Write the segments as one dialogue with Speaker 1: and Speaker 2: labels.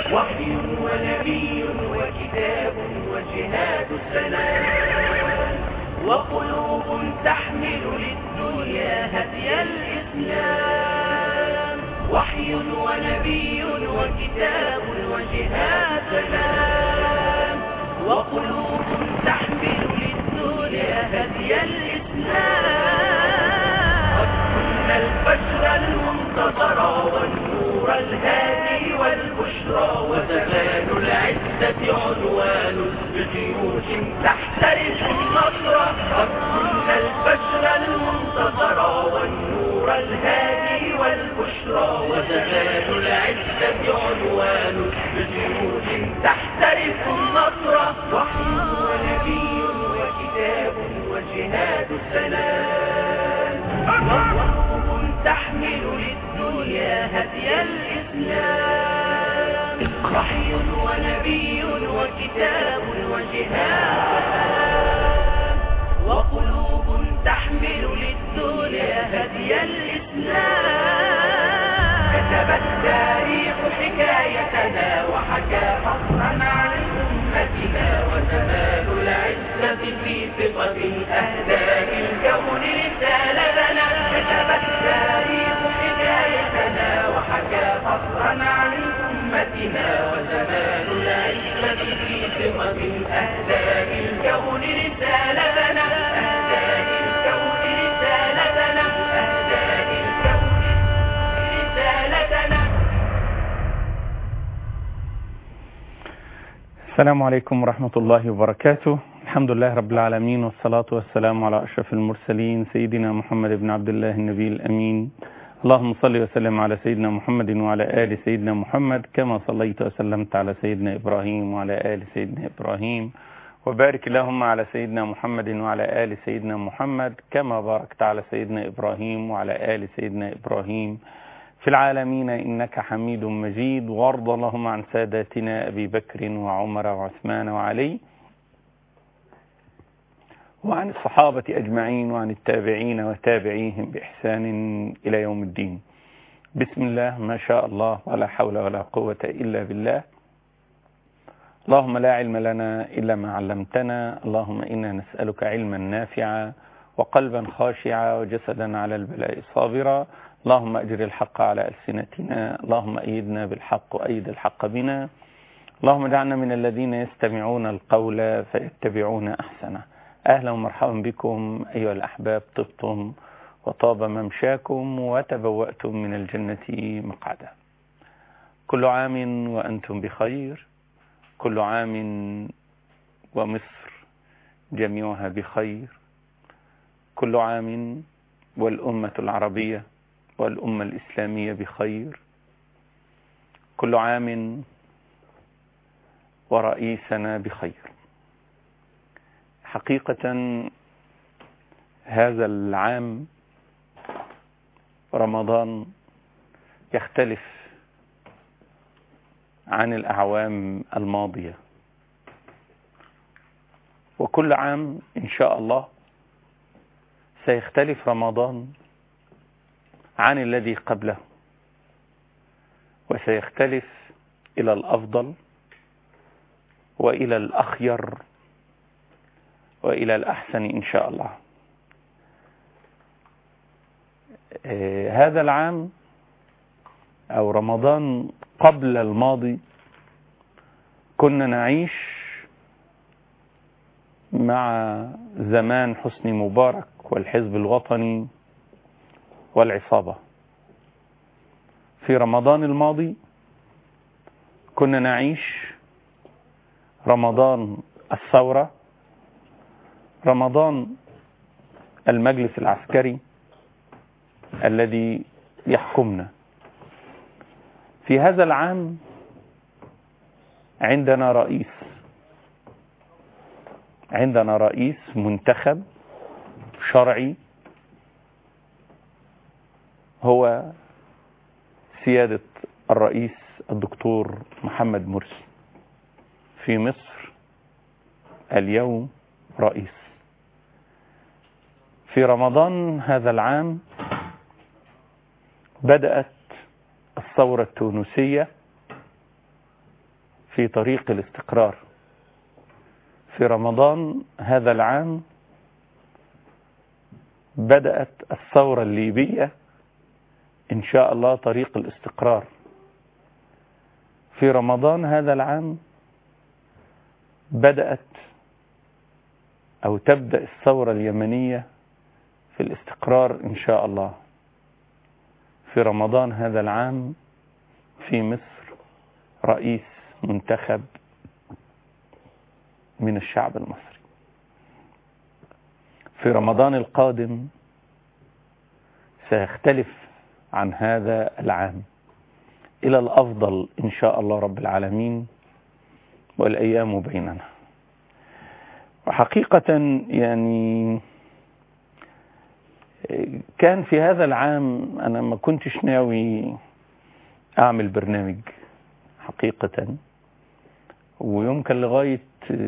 Speaker 1: وحي ونبي وكتاب وجهاد السلام وقلوب تحمل للدنيا هدي الإسلام وحي ونبي وكتاب وجهاد سلام وقلوب تحمل للدنيا هدي الإسلام قد كنا الفجر المنتظر والنور الهادي والبشرى وزمان العزة عنوان بجيوش تحترس النصر قد كنا الفجر المنتظر والنور الهادي والبشرى وزمان العزة عنوان بجيوش تحترس النصر وحي ونبي وكتاب وجهاد السلام وقلوب تحمل للدنيا هدي الإسلام وحي ونبي وكتاب وجهاد وقلوب تحمل للدنيا هدي الإسلام كتب التاريخ حكايتنا وحكى فصلا عن أمتنا وزمان العزة في ثقة أهداء الكون رسالتنا كتب التاريخ حكايتنا وحكى فصلا عن أمتنا وزمان العزة في ثقة أهداء الكون رسالتنا أهداء الكون رسالتنا أهداء الكون رسالتنا
Speaker 2: السلام عليكم ورحمة الله وبركاته الحمد لله رب العالمين والصلاة والسلام على أشرف المرسلين سيدنا محمد بن عبد الله النبي الأمين اللهم صل وسلم على سيدنا محمد وعلى آل سيدنا محمد كما صليت وسلمت على سيدنا إبراهيم وعلى آل سيدنا إبراهيم وبارك اللهم على سيدنا محمد وعلى آل سيدنا محمد كما باركت على سيدنا إبراهيم وعلى آل سيدنا إبراهيم في العالمين إنك حميد مجيد وارض اللهم عن ساداتنا أبي بكر وعمر وعثمان وعلي وعن الصحابة أجمعين وعن التابعين وتابعيهم بإحسان إلى يوم الدين بسم الله ما شاء الله ولا حول ولا قوة إلا بالله اللهم لا علم لنا إلا ما علمتنا اللهم إنا نسألك علما نافعا وقلبا خاشعا وجسدا على البلاء صابرا اللهم أجر الحق على ألسنتنا اللهم أيدنا بالحق وأيد الحق بنا اللهم اجعلنا من الذين يستمعون القول فيتبعون أحسنه أهلا ومرحبا بكم أيها الأحباب طبتم وطاب ممشاكم وتبوأتم من الجنة مقعدا كل عام وأنتم بخير كل عام ومصر جميعها بخير كل عام والأمة العربية والأمة الإسلامية بخير كل عام ورئيسنا بخير حقيقة هذا العام رمضان يختلف عن الأعوام الماضية وكل عام إن شاء الله سيختلف رمضان عن الذي قبله وسيختلف إلى الأفضل وإلى الأخير وإلى الأحسن إن شاء الله هذا العام أو رمضان قبل الماضي كنا نعيش مع زمان حسني مبارك والحزب الوطني والعصابة في رمضان الماضي كنا نعيش رمضان الثورة رمضان المجلس العسكري الذي يحكمنا في هذا العام عندنا رئيس عندنا رئيس منتخب شرعي هو سيادة الرئيس الدكتور محمد مرسي في مصر اليوم رئيس في رمضان هذا العام بدأت الثورة التونسية في طريق الاستقرار في رمضان هذا العام بدأت الثورة الليبية إن شاء الله طريق الاستقرار في رمضان هذا العام بدأت أو تبدأ الثورة اليمنية في الاستقرار إن شاء الله في رمضان هذا العام في مصر رئيس منتخب من الشعب المصري في رمضان القادم سيختلف عن هذا العام إلى الأفضل إن شاء الله رب العالمين والأيام بيننا وحقيقة يعني كان في هذا العام أنا ما كنتش ناوي أعمل برنامج حقيقة ويمكن لغاية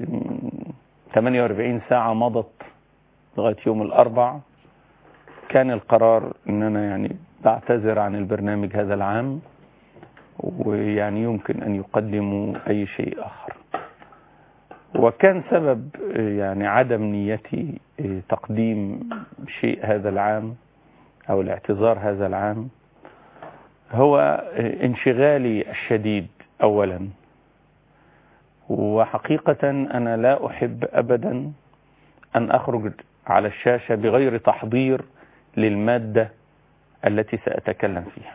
Speaker 2: 48 ساعة مضت لغاية يوم الأربع كان القرار أن أنا يعني بعتذر عن البرنامج هذا العام ويعني يمكن أن يقدموا أي شيء آخر وكان سبب يعني عدم نيتي تقديم شيء هذا العام أو الاعتذار هذا العام هو انشغالي الشديد أولا وحقيقة أنا لا أحب أبدا أن أخرج على الشاشة بغير تحضير للمادة التي سأتكلم فيها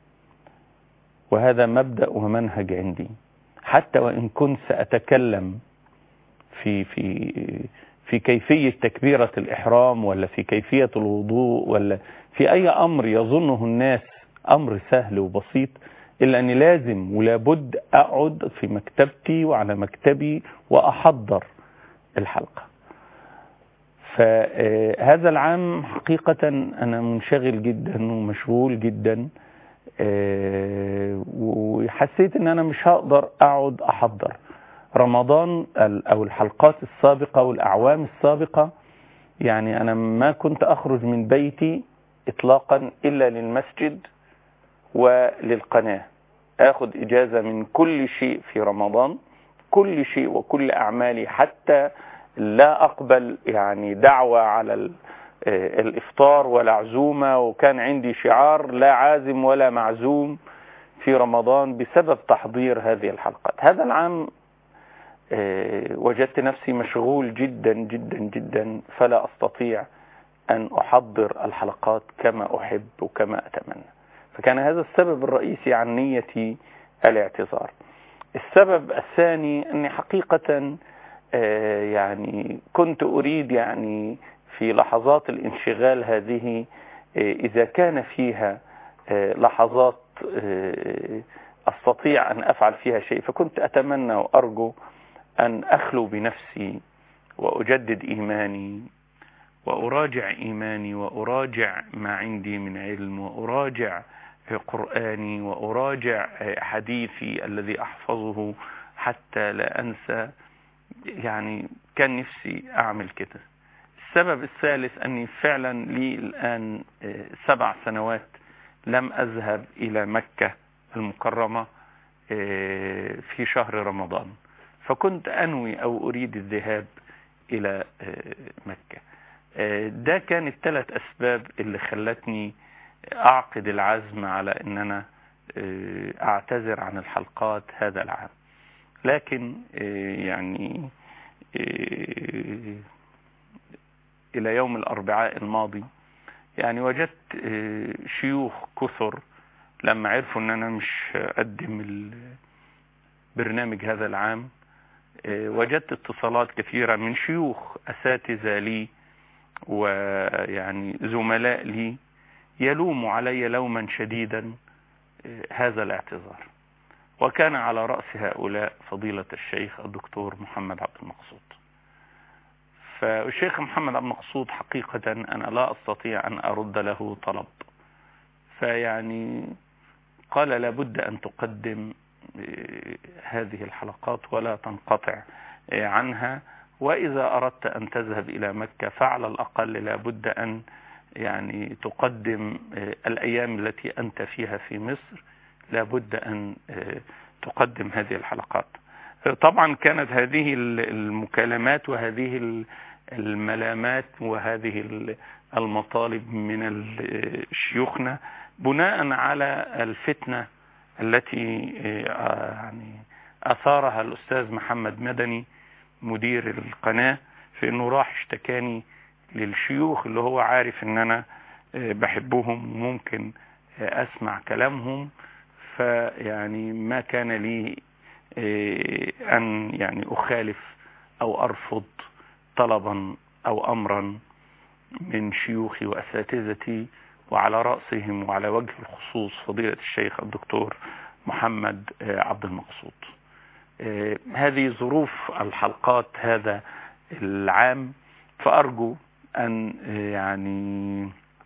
Speaker 2: وهذا مبدأ ومنهج عندي حتى وإن كنت سأتكلم في في في كيفية تكبيرة الإحرام ولا في كيفية الوضوء ولا في أي أمر يظنه الناس أمر سهل وبسيط إلا أني لازم ولابد أقعد في مكتبتي وعلى مكتبي وأحضر الحلقة فهذا العام حقيقة أنا منشغل جدا ومشغول جدا وحسيت أن أنا مش هقدر أقعد أحضر رمضان أو الحلقات السابقة والأعوام السابقة يعني أنا ما كنت أخرج من بيتي إطلاقا إلا للمسجد وللقناة أخذ إجازة من كل شيء في رمضان كل شيء وكل أعمالي حتى لا أقبل يعني دعوة على الإفطار ولا عزومة وكان عندي شعار لا عازم ولا معزوم في رمضان بسبب تحضير هذه الحلقات هذا العام وجدت نفسي مشغول جدا جدا جدا فلا أستطيع أن أحضر الحلقات كما أحب وكما أتمنى فكان هذا السبب الرئيسي عن نيتي الاعتذار السبب الثاني أني حقيقة يعني كنت أريد يعني في لحظات الانشغال هذه إذا كان فيها لحظات أستطيع أن أفعل فيها شيء فكنت أتمنى وأرجو أن أخلو بنفسي وأجدد إيماني وأراجع إيماني وأراجع ما عندي من علم وأراجع قرآني وأراجع حديثي الذي أحفظه حتى لا أنسى يعني كان نفسي أعمل كده السبب الثالث أني فعلا لي الآن سبع سنوات لم أذهب إلى مكة المكرمة في شهر رمضان فكنت أنوي أو أريد الذهاب إلى مكة ده كان الثلاث أسباب اللي خلتني أعقد العزم على أن أنا أعتذر عن الحلقات هذا العام لكن يعني إلى يوم الأربعاء الماضي يعني وجدت شيوخ كثر لما عرفوا أن أنا مش أقدم البرنامج هذا العام وجدت اتصالات كثيرة من شيوخ أساتذة لي ويعني زملاء لي يلوم علي لوما شديدا هذا الاعتذار وكان على رأس هؤلاء فضيلة الشيخ الدكتور محمد عبد المقصود فالشيخ محمد عبد المقصود حقيقة أنا لا أستطيع أن أرد له طلب فيعني قال لابد أن تقدم هذه الحلقات ولا تنقطع عنها وإذا أردت أن تذهب إلى مكة فعلى الأقل لابد أن يعني تقدم الأيام التي أنت فيها في مصر لابد أن تقدم هذه الحلقات طبعا كانت هذه المكالمات وهذه الملامات وهذه المطالب من شيوخنا بناء على الفتنة التي يعني أثارها الأستاذ محمد مدني مدير القناة في أنه راح اشتكاني للشيوخ اللي هو عارف أن أنا بحبهم وممكن أسمع كلامهم فيعني ما كان لي أن يعني أخالف أو أرفض طلبا أو أمرا من شيوخي وأساتذتي وعلى رأسهم وعلى وجه الخصوص فضيلة الشيخ الدكتور محمد عبد المقصود هذه ظروف الحلقات هذا العام فأرجو أن يعني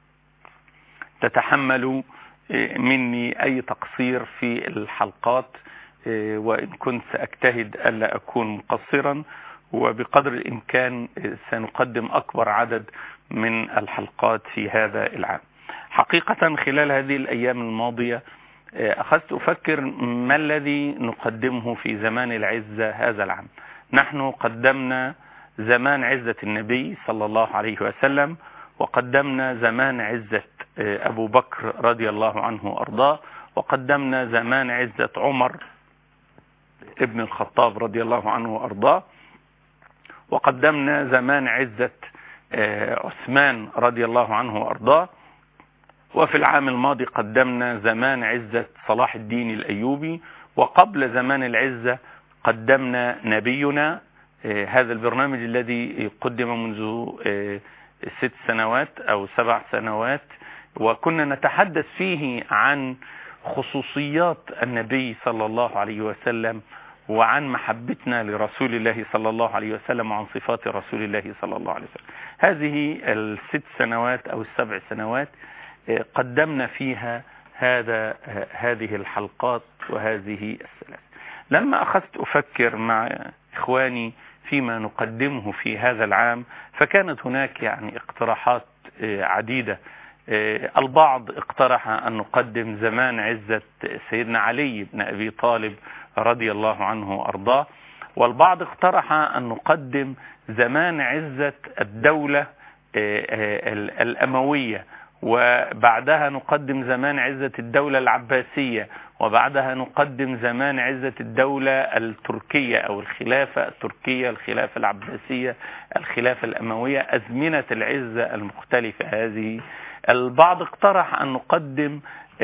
Speaker 2: تتحملوا مني أي تقصير في الحلقات وإن كنت سأجتهد ألا أكون مقصرا وبقدر الإمكان سنقدم أكبر عدد من الحلقات في هذا العام حقيقة خلال هذه الأيام الماضية أخذت أفكر ما الذي نقدمه في زمان العزة هذا العام نحن قدمنا زمان عزة النبي صلى الله عليه وسلم وقدمنا زمان عزة أبو بكر رضي الله عنه وأرضاه وقدمنا زمان عزة عمر ابن الخطاب رضي الله عنه وأرضاه وقدمنا زمان عزة عثمان رضي الله عنه وأرضاه وفي العام الماضي قدمنا زمان عزة صلاح الدين الأيوبي وقبل زمان العزة قدمنا نبينا هذا البرنامج الذي قدم منذ ست سنوات أو سبع سنوات وكنا نتحدث فيه عن خصوصيات النبي صلى الله عليه وسلم وعن محبتنا لرسول الله صلى الله عليه وسلم وعن صفات رسول الله صلى الله عليه وسلم هذه الست سنوات أو السبع سنوات قدمنا فيها هذا هذه الحلقات وهذه الثلاث لما أخذت أفكر مع إخواني فيما نقدمه في هذا العام فكانت هناك يعني اقتراحات عديدة البعض اقترح أن نقدم زمان عزة سيدنا علي بن أبي طالب رضي الله عنه وأرضاه والبعض اقترح أن نقدم زمان عزة الدولة الأموية وبعدها نقدم زمان عزة الدولة العباسية وبعدها نقدم زمان عزة الدولة التركية أو الخلافة التركية الخلافة العباسية الخلافة الأموية أزمنة العزة المختلفة هذه البعض اقترح أن نقدم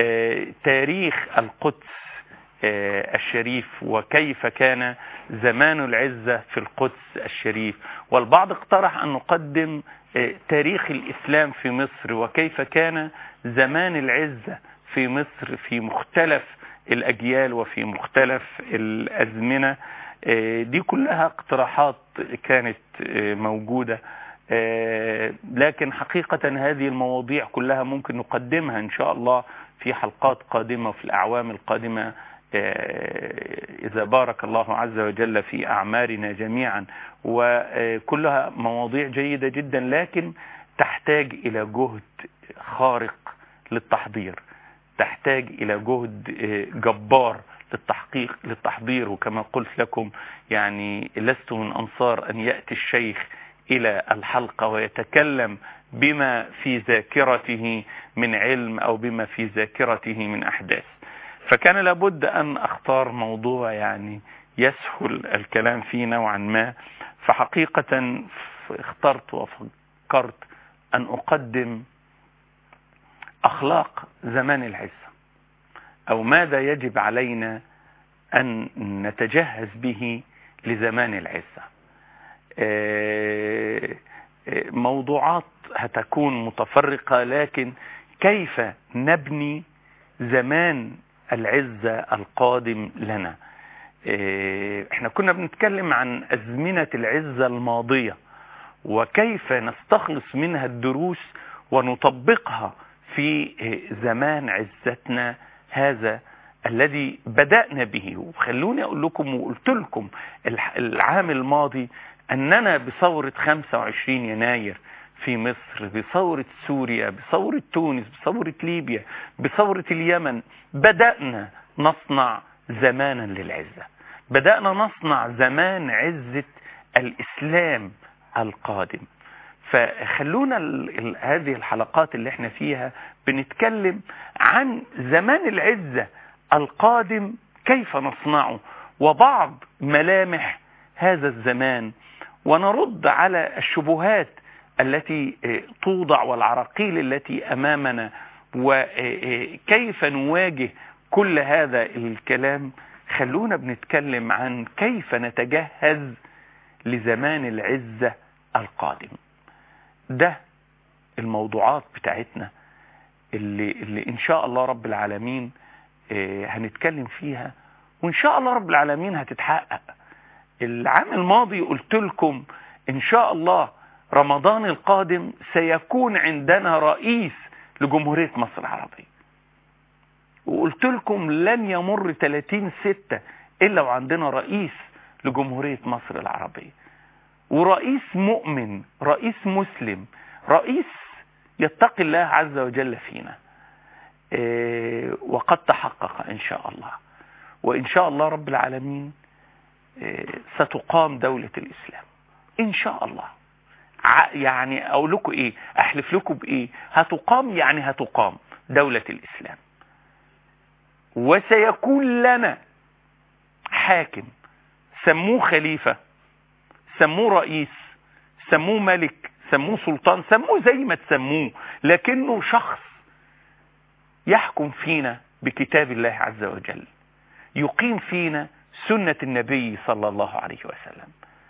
Speaker 2: تاريخ القدس الشريف وكيف كان زمان العزة في القدس الشريف والبعض اقترح أن نقدم تاريخ الإسلام في مصر وكيف كان زمان العزة في مصر في مختلف الأجيال وفي مختلف الأزمنة دي كلها اقتراحات كانت موجودة لكن حقيقة هذه المواضيع كلها ممكن نقدمها إن شاء الله في حلقات قادمة في الأعوام القادمة إذا بارك الله عز وجل في أعمارنا جميعا وكلها مواضيع جيدة جدا لكن تحتاج إلى جهد خارق للتحضير تحتاج إلى جهد جبار للتحقيق للتحضير وكما قلت لكم يعني لست من أنصار أن يأتي الشيخ إلى الحلقة ويتكلم بما في ذاكرته من علم أو بما في ذاكرته من أحداث فكان لابد أن أختار موضوع يعني يسهل الكلام فيه نوعا ما فحقيقة اخترت وفكرت أن أقدم أخلاق زمان العزة أو ماذا يجب علينا أن نتجهز به لزمان العزة موضوعات هتكون متفرقة لكن كيف نبني زمان العزة القادم لنا احنا كنا بنتكلم عن أزمنة العزة الماضية وكيف نستخلص منها الدروس ونطبقها في زمان عزتنا هذا الذي بدأنا به وخلوني أقول لكم وقلت لكم العام الماضي أننا بثورة 25 يناير في مصر بثورة سوريا بثورة تونس بثورة ليبيا بثورة اليمن بدأنا نصنع زمانا للعزة بدأنا نصنع زمان عزة الإسلام القادم فخلونا ال ال هذه الحلقات اللي احنا فيها بنتكلم عن زمان العزة القادم كيف نصنعه وبعض ملامح هذا الزمان ونرد على الشبهات التي توضع والعراقيل التي أمامنا وكيف نواجه كل هذا الكلام خلونا بنتكلم عن كيف نتجهز لزمان العزة القادم ده الموضوعات بتاعتنا اللي, اللي ان شاء الله رب العالمين هنتكلم فيها وان شاء الله رب العالمين هتتحقق العام الماضي قلت لكم ان شاء الله رمضان القادم سيكون عندنا رئيس لجمهورية مصر العربية وقلت لكم لن يمر 30 ستة الا وعندنا رئيس لجمهورية مصر العربية ورئيس مؤمن رئيس مسلم رئيس يتقي الله عز وجل فينا إيه وقد تحقق ان شاء الله وان شاء الله رب العالمين إيه ستقام دولة الاسلام ان شاء الله يعني اقول لكم ايه احلف لكم بايه هتقام يعني هتقام دولة الاسلام وسيكون لنا حاكم سموه خليفة سموه رئيس سموه ملك سموه سلطان سموه زي ما تسموه لكنه شخص يحكم فينا بكتاب الله عز وجل يقيم فينا سنة النبي صلى الله عليه وسلم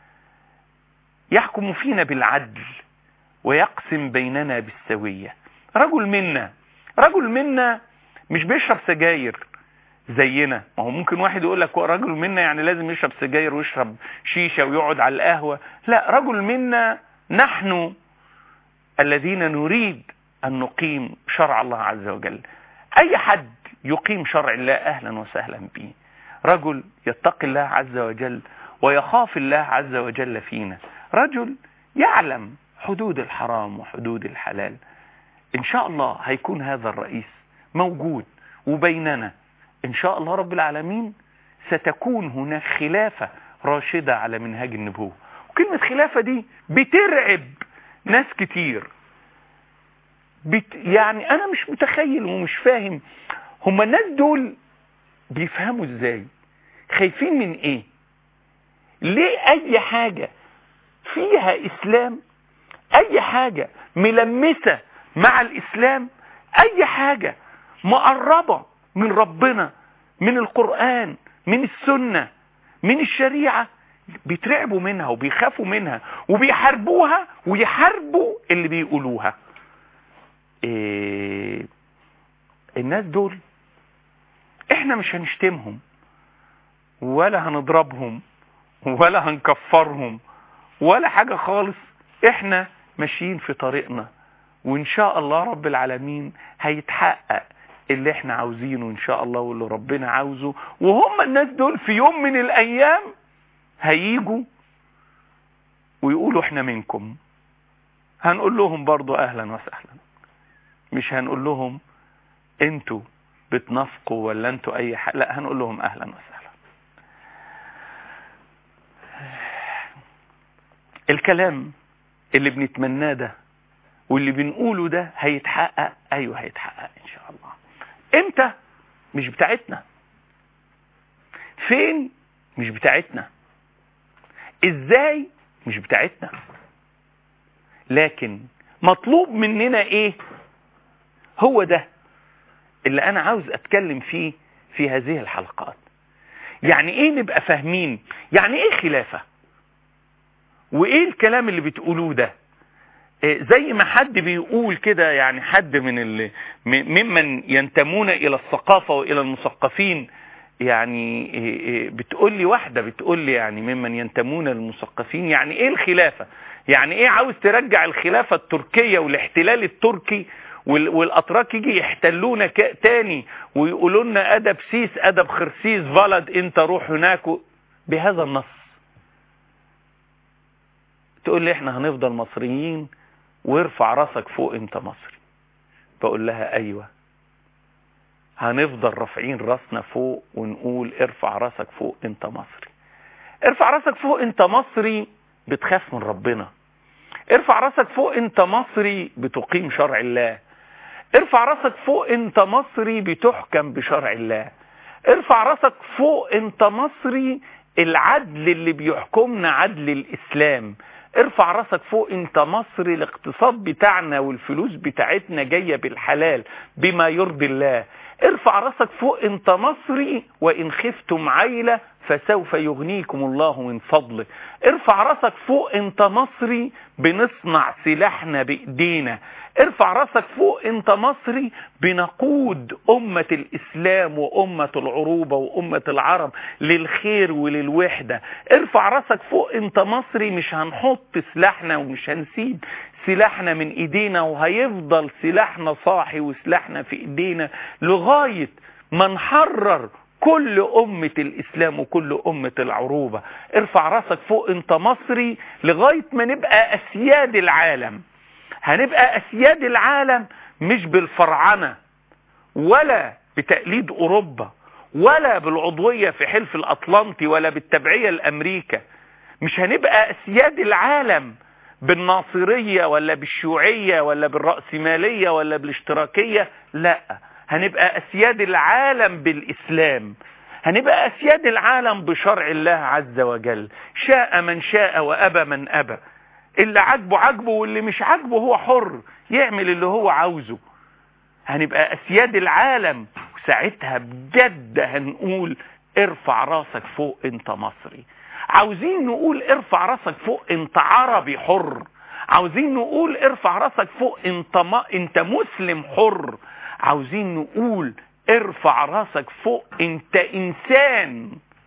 Speaker 2: يحكم فينا بالعدل ويقسم بيننا بالسوية رجل منا رجل منا مش بيشرب سجاير زينا ما هو ممكن واحد يقول لك رجل منا يعني لازم يشرب سجاير ويشرب شيشة ويقعد على القهوة لا رجل منا نحن الذين نريد أن نقيم شرع الله عز وجل أي حد يقيم شرع الله أهلا وسهلا به رجل يتقي الله عز وجل ويخاف الله عز وجل فينا رجل يعلم حدود الحرام وحدود الحلال إن شاء الله هيكون هذا الرئيس موجود وبيننا إن شاء الله رب العالمين ستكون هناك خلافة راشدة على منهاج النبوة وكلمة خلافة دي بترعب ناس كتير بت يعني أنا مش متخيل ومش فاهم هما الناس دول بيفهموا ازاي خايفين من ايه ليه اي حاجة فيها اسلام اي حاجة ملمسة مع الاسلام اي حاجة مقربة من ربنا من القرآن من السنة من الشريعة بيترعبوا منها وبيخافوا منها وبيحاربوها ويحاربوا اللي بيقولوها إيه الناس دول احنا مش هنشتمهم ولا هنضربهم ولا هنكفرهم ولا حاجة خالص احنا ماشيين في طريقنا وان شاء الله رب العالمين هيتحقق اللي احنا عاوزينه ان شاء الله واللي ربنا عاوزه وهم الناس دول في يوم من الايام هيجوا ويقولوا احنا منكم هنقول لهم برضو اهلا وسهلا مش هنقول لهم انتوا بتنافقوا ولا انتوا اي حاجة لا هنقول لهم اهلا وسهلا الكلام اللي بنتمناه ده واللي بنقوله ده هيتحقق ايوه هيتحقق ان شاء الله امتى مش بتاعتنا فين مش بتاعتنا ازاي مش بتاعتنا لكن مطلوب مننا ايه هو ده اللي انا عاوز اتكلم فيه في هذه الحلقات يعني ايه نبقى فاهمين يعني ايه خلافة وايه الكلام اللي بتقولوه ده إيه زي ما حد بيقول كده يعني حد من اللي ممن ينتمون الى الثقافة والى المثقفين يعني بتقول لي واحدة بتقول لي يعني ممن ينتمون للمثقفين يعني ايه الخلافة يعني ايه عاوز ترجع الخلافة التركية والاحتلال التركي والاتراك يجي يحتلونا تاني ويقولوا لنا ادب سيس ادب خرسيس بلد انت روح هناك بهذا النص تقول لي احنا هنفضل مصريين وارفع راسك فوق انت مصري بقول لها ايوه هنفضل رافعين راسنا فوق ونقول ارفع راسك فوق انت مصري ارفع راسك فوق انت مصري بتخاف من ربنا ارفع راسك فوق انت مصري بتقيم شرع الله ارفع راسك فوق انت مصري بتحكم بشرع الله ارفع راسك فوق انت مصري العدل اللي بيحكمنا عدل الاسلام ارفع راسك فوق انت مصري الاقتصاد بتاعنا والفلوس بتاعتنا جاية بالحلال بما يرضي الله ارفع راسك فوق انت مصري وان خفتم عيلة فسوف يغنيكم الله من فضله ارفع راسك فوق انت مصري بنصنع سلاحنا بايدينا ارفع راسك فوق انت مصري بنقود امة الاسلام وامة العروبة وامة العرب للخير وللوحدة ارفع راسك فوق انت مصري مش هنحط سلاحنا ومش هنسيب سلاحنا من ايدينا وهيفضل سلاحنا صاحي وسلاحنا في ايدينا لغاية ما نحرر كل أمة الإسلام وكل أمة العروبة ارفع راسك فوق انت مصري لغاية ما نبقى أسياد العالم هنبقى أسياد العالم مش بالفرعنة ولا بتقليد أوروبا ولا بالعضوية في حلف الأطلنطي ولا بالتبعية لأمريكا مش هنبقى أسياد العالم بالناصرية ولا بالشيوعية ولا بالرأسمالية ولا بالاشتراكية لا هنبقى أسياد العالم بالإسلام هنبقى أسياد العالم بشرع الله عز وجل شاء من شاء وأبى من أبى اللي عاجبه عاجبه واللي مش عاجبه هو حر يعمل اللي هو عاوزه هنبقى أسياد العالم وساعتها بجد هنقول ارفع راسك فوق انت مصري عاوزين نقول ارفع راسك فوق انت عربي حر عاوزين نقول ارفع راسك فوق انت ما انت مسلم حر عاوزين نقول ارفع راسك فوق انت انسان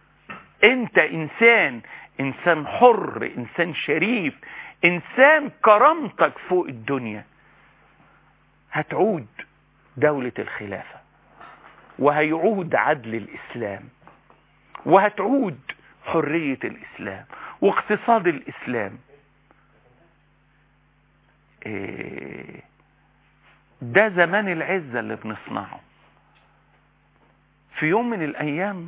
Speaker 2: انت انسان انسان حر انسان شريف انسان كرامتك فوق الدنيا هتعود دولة الخلافة وهيعود عدل الاسلام وهتعود حرية الاسلام واقتصاد الاسلام إيه ده زمان العزة اللي بنصنعه في يوم من الايام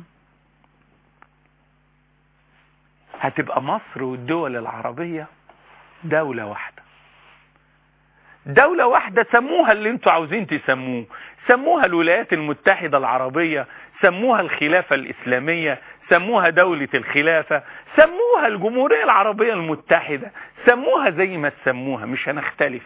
Speaker 2: هتبقى مصر والدول العربية دولة واحدة دولة واحدة سموها اللي انتوا عاوزين تسموه سموها الولايات المتحدة العربية سموها الخلافة الإسلامية سموها دولة الخلافة سموها الجمهورية العربية المتحدة سموها زي ما تسموها مش هنختلف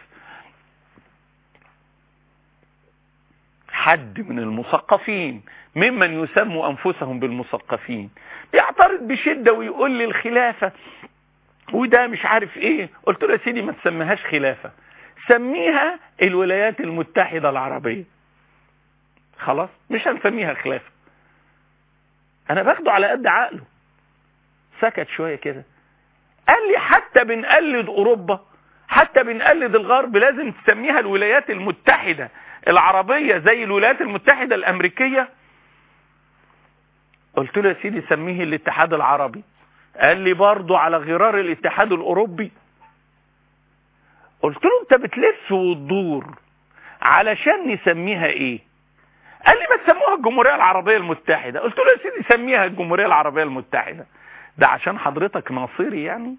Speaker 2: حد من المثقفين ممن يسموا أنفسهم بالمثقفين بيعترض بشدة ويقول لي الخلافة وده مش عارف ايه قلت له يا سيدي ما تسميهاش خلافة سميها الولايات المتحدة العربية خلاص مش هنسميها خلافة انا باخده على قد عقله سكت شوية كده قال لي حتى بنقلد اوروبا حتى بنقلد الغرب لازم تسميها الولايات المتحدة العربية زي الولايات المتحدة الامريكية قلت له يا سيدي سميه الاتحاد العربي قال لي برضو على غرار الاتحاد الاوروبي قلت له انت بتلف وتدور علشان نسميها ايه قال لي ما تسموها الجمهورية العربية المتحدة قلت له يا سيدي سميها الجمهورية العربية المتحدة ده عشان حضرتك ناصري يعني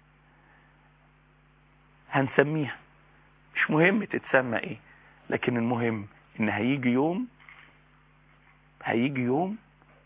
Speaker 2: هنسميها مش مهم تتسمى ايه لكن المهم ان هيجي يوم هيجي يوم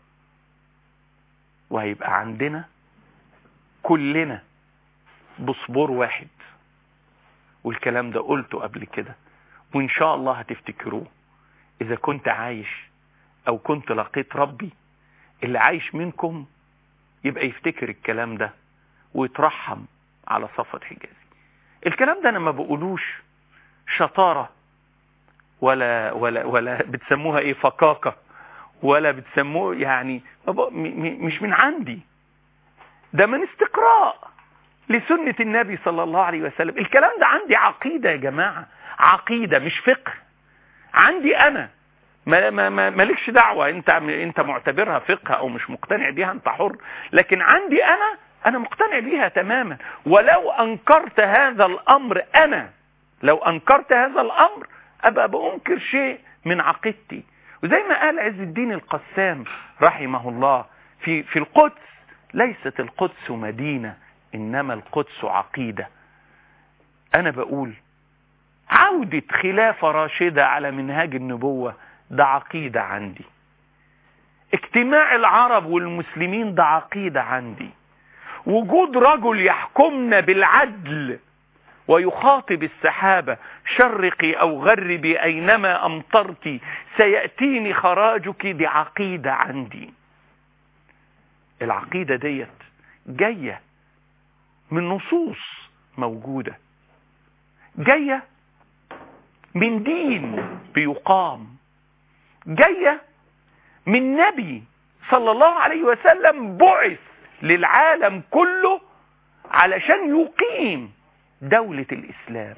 Speaker 2: وهيبقى عندنا كلنا بصبور واحد والكلام ده قلته قبل كده وان شاء الله هتفتكروه اذا كنت عايش او كنت لقيت ربي اللي عايش منكم يبقى يفتكر الكلام ده ويترحم على صفة حجازي الكلام ده انا ما بقولوش شطارة ولا ولا ولا بتسموها ايه فكاكة ولا بتسموه يعني مش من عندي ده من استقراء لسنة النبي صلى الله عليه وسلم الكلام ده عندي عقيدة يا جماعة عقيدة مش فقه عندي انا ما ما ما مالكش دعوة انت انت معتبرها فقه او مش مقتنع بيها انت حر لكن عندي انا انا مقتنع بيها تماما ولو انكرت هذا الامر انا لو انكرت هذا الامر ابقى بانكر شيء من عقيدتي وزي ما قال عز الدين القسام رحمه الله في في القدس ليست القدس مدينة إنما القدس عقيدة أنا بقول عودة خلافة راشدة على منهاج النبوة ده عقيدة عندي اجتماع العرب والمسلمين ده عقيدة عندي وجود رجل يحكمنا بالعدل ويخاطب السحابة شرقي أو غربي أينما أمطرت سيأتيني خراجك دي عقيدة عندي العقيدة ديت جاية من نصوص موجودة جاية من دين بيقام جاية من نبي صلى الله عليه وسلم بعث للعالم كله علشان يقيم دولة الإسلام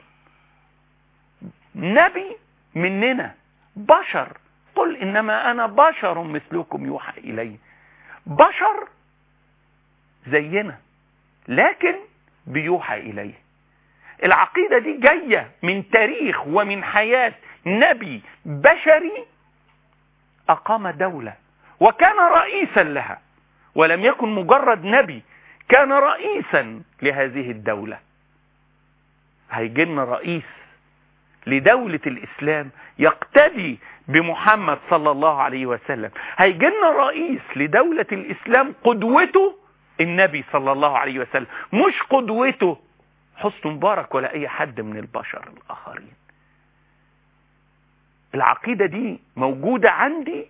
Speaker 2: نبي مننا بشر قل إنما أنا بشر مثلكم يوحى إلي بشر زينا لكن بيوحى إليه العقيدة دي جاية من تاريخ ومن حياة نبي بشري أقام دولة وكان رئيسا لها ولم يكن مجرد نبي كان رئيسا لهذه الدولة هيجينا رئيس لدولة الإسلام يقتدي بمحمد صلى الله عليه وسلم هيجينا رئيس لدولة الإسلام قدوته النبي صلى الله عليه وسلم مش قدوته حسن مبارك ولا أي حد من البشر الآخرين العقيدة دي موجودة عندي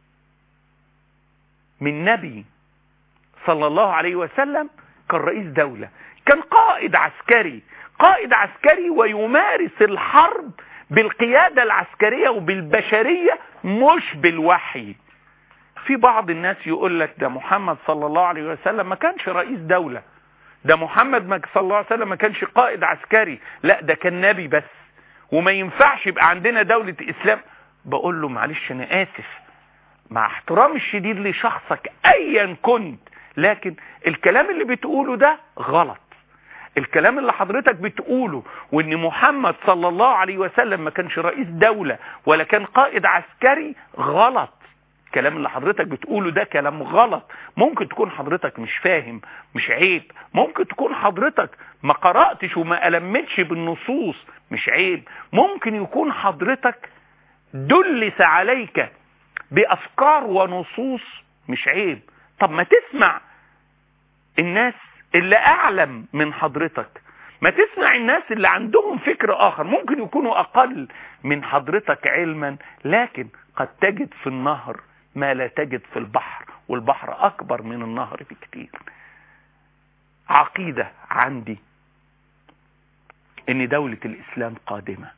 Speaker 2: من نبي صلى الله عليه وسلم كان رئيس دولة كان قائد عسكري قائد عسكري ويمارس الحرب بالقيادة العسكرية وبالبشرية مش بالوحي في بعض الناس يقول لك ده محمد صلى الله عليه وسلم ما كانش رئيس دولة ده محمد صلى الله عليه وسلم ما كانش قائد عسكري لا ده كان نبي بس وما ينفعش يبقى عندنا دولة اسلام بقول له معلش انا اسف مع احترامي الشديد لشخصك ايا كنت لكن الكلام اللي بتقوله ده غلط الكلام اللي حضرتك بتقوله وان محمد صلى الله عليه وسلم ما كانش رئيس دولة ولا كان قائد عسكري غلط الكلام اللي حضرتك بتقوله ده كلام غلط ممكن تكون حضرتك مش فاهم مش عيب ممكن تكون حضرتك ما قرأتش وما ألمتش بالنصوص مش عيب ممكن يكون حضرتك دلس عليك بأفكار ونصوص مش عيب طب ما تسمع الناس اللي أعلم من حضرتك ما تسمع الناس اللي عندهم فكر آخر ممكن يكونوا أقل من حضرتك علما لكن قد تجد في النهر ما لا تجد في البحر والبحر أكبر من النهر بكتير عقيدة عندي ان دولة الاسلام قادمة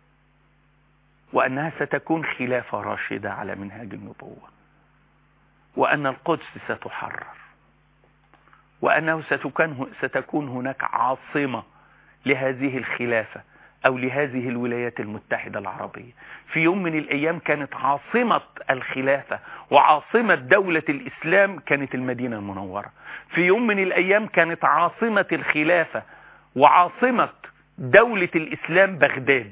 Speaker 2: وانها ستكون خلافة راشدة على منهاج النبوة وان القدس ستحرر وانه ستكون, ستكون هناك عاصمة لهذه الخلافة او لهذه الولايات المتحدة العربية في يوم من الايام كانت عاصمة الخلافة وعاصمة دولة الاسلام كانت المدينة المنورة في يوم من الايام كانت عاصمة الخلافة وعاصمة دولة الاسلام بغداد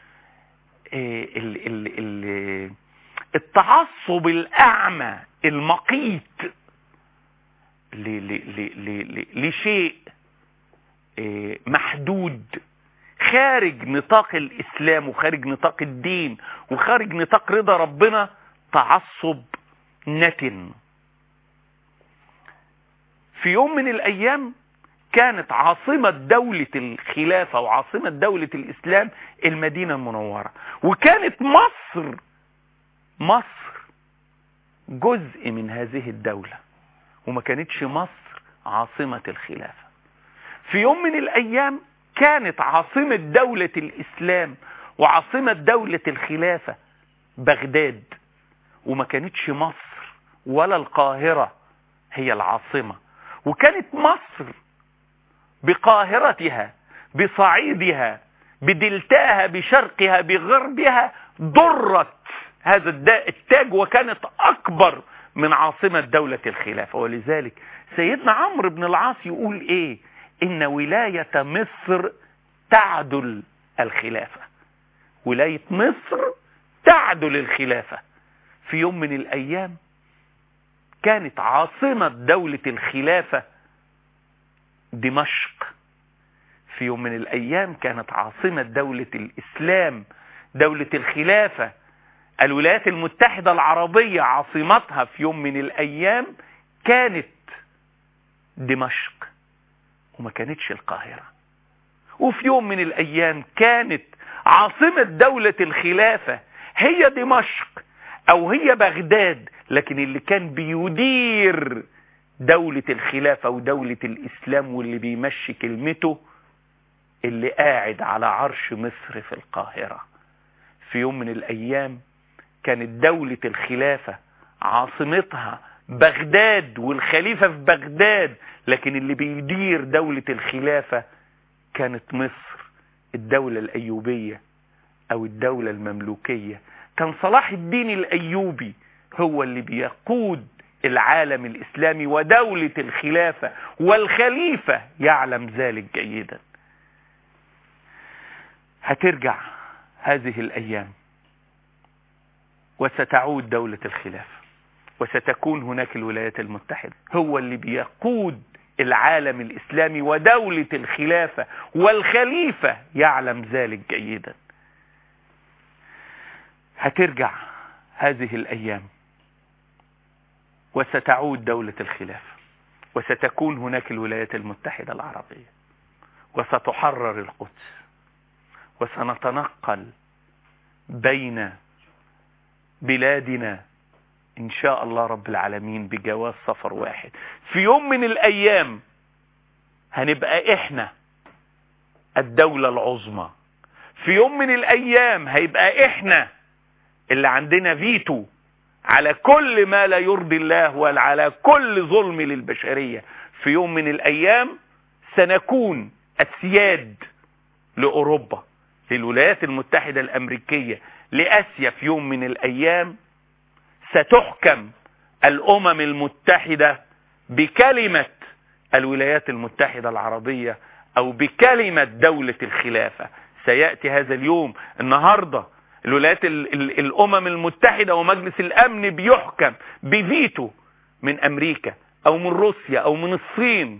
Speaker 2: ال ال ال التعصب الاعمى المقيت لشيء محدود خارج نطاق الاسلام وخارج نطاق الدين وخارج نطاق رضا ربنا تعصب نتن في يوم من الايام كانت عاصمة دولة الخلافة وعاصمة دولة الاسلام المدينة المنورة وكانت مصر مصر جزء من هذه الدولة وما كانتش مصر عاصمة الخلافة في يوم من الايام كانت عاصمة دولة الإسلام وعاصمة دولة الخلافة بغداد وما كانتش مصر ولا القاهرة هي العاصمة وكانت مصر بقاهرتها بصعيدها بدلتاها بشرقها بغربها ضرت هذا التاج وكانت أكبر من عاصمة دولة الخلافة ولذلك سيدنا عمرو بن العاص يقول ايه ان ولاية مصر تعدل الخلافة ولاية مصر تعدل الخلافة في يوم من الأيام كانت عاصمة دولة الخلافة دمشق في يوم من الأيام كانت عاصمة دولة الإسلام دولة الخلافة الولايات المتحدة العربية عاصمتها في يوم من الأيام كانت دمشق وما كانتش القاهرة وفي يوم من الأيام كانت عاصمة دولة الخلافة هي دمشق أو هي بغداد لكن اللي كان بيدير دولة الخلافة ودولة الإسلام واللي بيمشي كلمته اللي قاعد على عرش مصر في القاهرة في يوم من الأيام كانت دولة الخلافة عاصمتها بغداد والخليفة في بغداد لكن اللي بيدير دولة الخلافة كانت مصر الدولة الأيوبية أو الدولة المملوكية كان صلاح الدين الأيوبي هو اللي بيقود العالم الإسلامي ودولة الخلافة والخليفة يعلم ذلك جيدا هترجع هذه الأيام وستعود دولة الخلافة وستكون هناك الولايات المتحدة هو اللي بيقود العالم الإسلامي ودولة الخلافة والخليفة يعلم ذلك جيدا هترجع هذه الأيام وستعود دولة الخلافة وستكون هناك الولايات المتحدة العربية وستحرر القدس وسنتنقل بين بلادنا إن شاء الله رب العالمين بجواز سفر واحد في يوم من الأيام هنبقى إحنا الدولة العظمى في يوم من الأيام هيبقى إحنا اللي عندنا فيتو على كل ما لا يرضي الله وعلى كل ظلم للبشرية في يوم من الأيام سنكون السياد لأوروبا للولايات المتحدة الأمريكية لآسيا في يوم من الأيام ستحكم الأمم المتحدة بكلمة الولايات المتحدة العربية أو بكلمة دولة الخلافة سيأتي هذا اليوم النهاردة الولايات ال ال الأمم المتحدة ومجلس الأمن بيحكم بفيتو من أمريكا أو من روسيا أو من الصين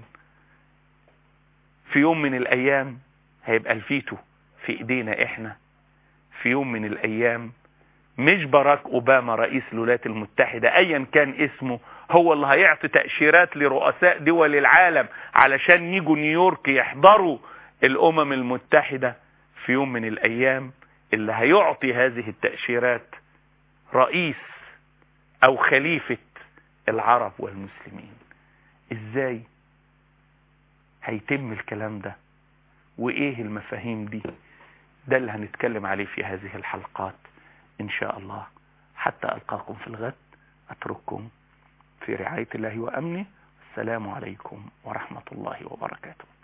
Speaker 2: في يوم من الأيام هيبقى الفيتو في إيدينا إحنا في يوم من الأيام مش باراك أوباما رئيس الولايات المتحدة أيا كان اسمه هو اللي هيعطي تأشيرات لرؤساء دول العالم علشان يجوا نيويورك يحضروا الأمم المتحدة في يوم من الأيام اللي هيعطي هذه التأشيرات رئيس أو خليفة العرب والمسلمين إزاي هيتم الكلام ده وإيه المفاهيم دي ده اللي هنتكلم عليه في هذه الحلقات إن شاء الله حتى ألقاكم في الغد أترككم في رعاية الله وأمنه السلام عليكم ورحمة الله وبركاته